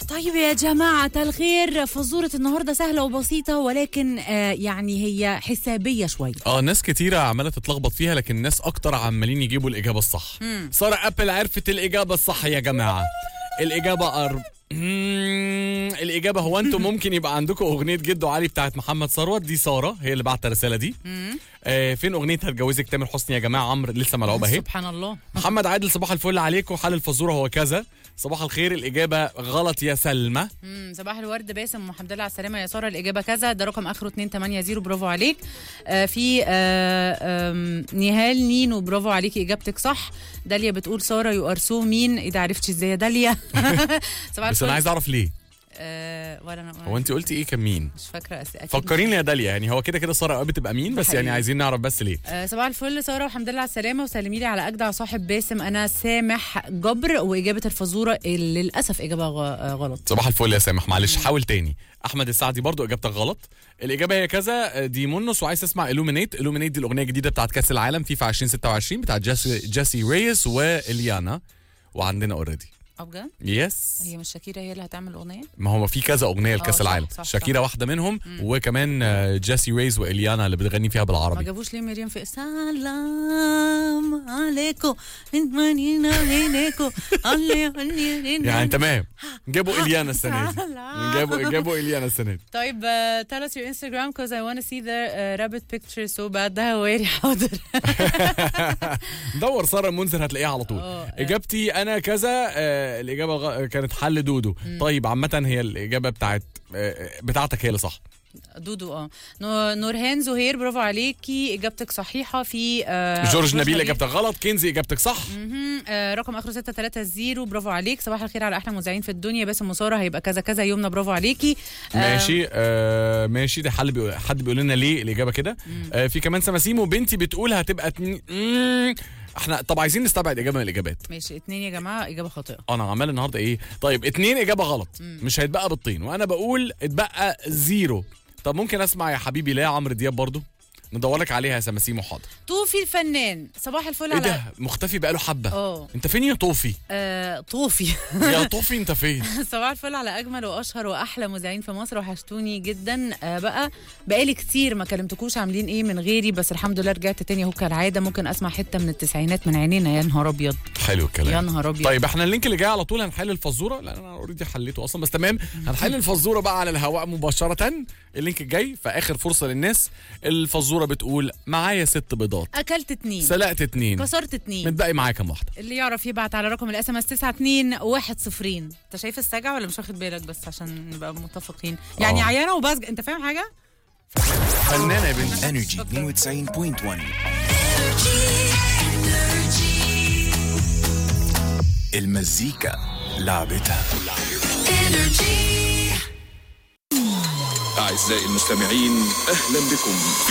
طيب يا جماعة الخير فزورة النهاردة سهلة وبسيطة ولكن آه يعني هي حسابية شوية اه ناس كتيرة عمالة تتلخبط فيها لكن ناس أكتر عمالين يجيبوا الإجابة الصح سارة أبل عرفت الإجابة الصح يا جماعة الإجابة أرب مم، الإجابة هو أنتم ممكن يبقى عندكم أغنية جدو علي بتاعت محمد ثروت دي سارة هي اللي بعت الرسالة دي آه فين أغنية هتجوزك تامر حسني يا جماعة عمرو لسه ملعوبة أهي سبحان الله محمد عادل صباح الفل عليكم حال الفزورة هو كذا صباح الخير الإجابة غلط يا سلمى مم، صباح الورد باسم والحمد لله على السلامة يا سارة الإجابة كذا ده رقم آخره 280 برافو عليك آه في آه آم، نهال نينو برافو عليكي إجابتك صح داليا بتقول سارة يو ار سو مين إيه ده عرفتش إزاي يا داليا صباح بس الفل أنا عايز أعرف ليه آه ولا أنا هو أنت قلتي إيه كان مين مش فاكرة أس- أكيد فكريني يا داليا يعني هو كده كده ساره قوي بتبقى مين بس يعني حقيقي. عايزين نعرف بس ليه آه، صباح الفل ساره والحمد لله على السلامه وسلمي لي على اجدع صاحب باسم انا سامح جبر واجابه الفزوره اللي للاسف اجابه غ- آه، غلط صباح الفل يا سامح معلش حاول تاني احمد السعدي برضو اجابتك غلط الاجابه هي كذا دي منس وعايز تسمع الومينيت الومينيت دي الاغنيه الجديده بتاعت كاس العالم فيفا 2026 بتاعت جاسي, جاسي ريس واليانا وعندنا اوريدي اه بجد يس هي مش شاكيرا هي اللي هتعمل الاغنيه ما هو في كذا اغنيه لكاس صح، العالم صح، صح. شاكيرا واحده منهم وكمان آه، جاسي ريز واليانا اللي بتغني فيها ما بالعربي جابوش ليه مريم في سلام عليكم من منينا عينيكم يعني تمام جابوا اليانا السنه دي سلام. جابوا جابوا اليانا السنه دي طيب uh, tell us your Instagram because I want to see the uh, rabbit picture so bad ده هواري حاضر دور ساره المنذر هتلاقيها على طول اه. اجابتي انا كذا آه الاجابه غ... كانت حل دودو طيب عامه هي الاجابه بتاعت آه بتاعتك هي اللي صح دودو اه نو- نورهان زهير برافو عليكي اجابتك صحيحه في آه جورج نبيل اجابتك غلط كنزي اجابتك صح مهم. آه رقم اخره 630 برافو عليك صباح الخير على احلى مذيعين في الدنيا باسم وساره هيبقى كذا كذا يومنا برافو عليكي آه، ماشي آه ماشي ده حل بيقول حد بيقول لنا ليه الاجابه كده آه في كمان سماسيمو بنتي بتقول هتبقى تن... مم. احنا طب عايزين نستبعد اجابه من الاجابات ماشي اتنين يا جماعه اجابه خاطئه انا عمال النهارده ايه طيب اتنين اجابه غلط مش هيتبقى بالطين وانا بقول اتبقى زيرو طب ممكن اسمع يا حبيبي لا عمرو دياب برضو ندور لك عليها يا سماسيمو حاضر طوفي الفنان صباح الفل ايه على ده مختفي بقاله حبه اه انت فين يا طوفي آه، طوفي يا طوفي انت فين صباح الفل على اجمل واشهر واحلى مذيعين في مصر وحشتوني جدا آه بقى بقالي كتير ما كلمتكوش عاملين ايه من غيري بس الحمد لله رجعت تاني اهو كالعاده ممكن اسمع حته من التسعينات من عينينا يا نهار ابيض حلو الكلام يا نهار ابيض طيب احنا اللينك اللي جاي على طول هنحل الفزوره لان انا اوريدي حليته اصلا بس تمام هنحل الفزوره بقى على الهواء مباشره اللينك الجاي في اخر فرصه للناس الفزوره بتقول معايا ست بيضات اكلت اتنين سلقت اتنين كسرت اتنين متبقي معايا كام واحده اللي يعرف يبعت على رقم الاس ام اس 921 انت شايف السجع ولا مش واخد بالك بس عشان نبقى متفقين يعني آه. عيانه وبسج انت فاهم حاجه فنانه يا بنتي انرجي 92.1 المزيكا لعبتها أعزائي المستمعين أهلا بكم